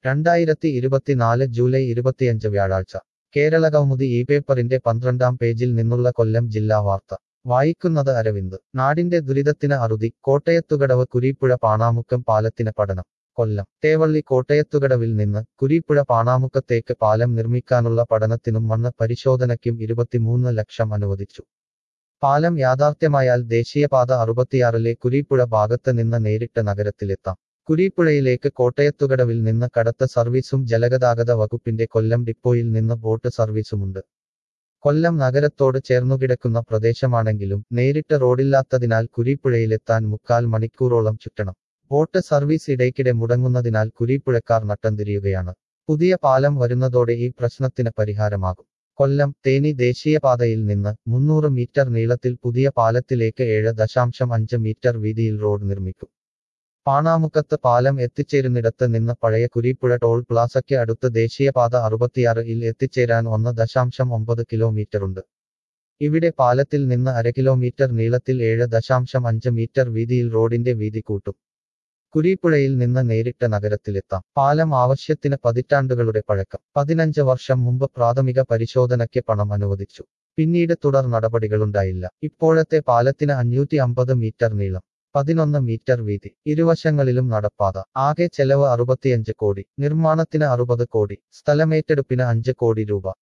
രണ്ടായിരത്തി ഇരുപത്തിനാല് ജൂലൈ ഇരുപത്തിയഞ്ച് വ്യാഴാഴ്ച കേരള കൗമുദി ഈ പേപ്പറിന്റെ പന്ത്രണ്ടാം പേജിൽ നിന്നുള്ള കൊല്ലം ജില്ലാ വാർത്ത വായിക്കുന്നത് അരവിന്ദ് നാടിന്റെ ദുരിതത്തിന് അറുതി കോട്ടയത്തുകടവ് കുരീപ്പുഴ പാണാമുക്കം പാലത്തിന് പഠനം കൊല്ലം തേവള്ളി കോട്ടയത്തുകടവിൽ നിന്ന് കുരീപ്പുഴ പാണാമുക്കത്തേക്ക് പാലം നിർമ്മിക്കാനുള്ള പഠനത്തിനും മണ്ണ് പരിശോധനയ്ക്കും ഇരുപത്തിമൂന്ന് ലക്ഷം അനുവദിച്ചു പാലം യാഥാർത്ഥ്യമായാൽ ദേശീയപാത അറുപത്തിയാറിലെ കുരീപ്പുഴ ഭാഗത്ത് നിന്ന് നേരിട്ട് നഗരത്തിലെത്താം കുരീപ്പുഴയിലേക്ക് കോട്ടയത്തുകടവിൽ നിന്ന് കടത്ത സർവീസും ജലഗതാഗത വകുപ്പിന്റെ കൊല്ലം ഡിപ്പോയിൽ നിന്ന് ബോട്ട് സർവീസുമുണ്ട് കൊല്ലം നഗരത്തോട് ചേർന്നുകിടക്കുന്ന പ്രദേശമാണെങ്കിലും നേരിട്ട് റോഡില്ലാത്തതിനാൽ കുരീപ്പുഴയിലെത്താൻ മുക്കാൽ മണിക്കൂറോളം ചുറ്റണം ബോട്ട് സർവീസ് ഇടയ്ക്കിടെ മുടങ്ങുന്നതിനാൽ കുരീപ്പുഴക്കാർ നട്ടം തിരിയുകയാണ് പുതിയ പാലം വരുന്നതോടെ ഈ പ്രശ്നത്തിന് പരിഹാരമാകും കൊല്ലം തേനി ദേശീയപാതയിൽ നിന്ന് മുന്നൂറ് മീറ്റർ നീളത്തിൽ പുതിയ പാലത്തിലേക്ക് ഏഴ് ദശാംശം അഞ്ച് മീറ്റർ വീതിയിൽ റോഡ് നിർമ്മിക്കും പാണാമുക്കത്ത് പാലം എത്തിച്ചേരുന്നിടത്ത് നിന്ന് പഴയ കുരീപ്പുഴ ടോൾ പ്ലാസയ്ക്ക് അടുത്ത് ദേശീയപാത അറുപത്തിയാറ് ഇൽ എത്തിച്ചേരാൻ ഒന്ന് ദശാംശം ഒമ്പത് കിലോമീറ്ററുണ്ട് ഇവിടെ പാലത്തിൽ നിന്ന് അര കിലോമീറ്റർ നീളത്തിൽ ഏഴ് ദശാംശം അഞ്ച് മീറ്റർ വീതിയിൽ റോഡിന്റെ വീതി കൂട്ടും കുരീപ്പുഴയിൽ നിന്ന് നേരിട്ട് നഗരത്തിലെത്താം പാലം ആവശ്യത്തിന് പതിറ്റാണ്ടുകളുടെ പഴക്കം പതിനഞ്ച് വർഷം മുമ്പ് പ്രാഥമിക പരിശോധനയ്ക്ക് പണം അനുവദിച്ചു പിന്നീട് തുടർ നടപടികളുണ്ടായില്ല ഇപ്പോഴത്തെ പാലത്തിന് അഞ്ഞൂറ്റി അമ്പത് മീറ്റർ നീളം പതിനൊന്ന് മീറ്റർ വീതി ഇരുവശങ്ങളിലും നടപ്പാത ആകെ ചെലവ് അറുപത്തിയഞ്ച് കോടി നിർമ്മാണത്തിന് അറുപത് കോടി സ്ഥലമേറ്റെടുപ്പിന് അഞ്ച് കോടി രൂപ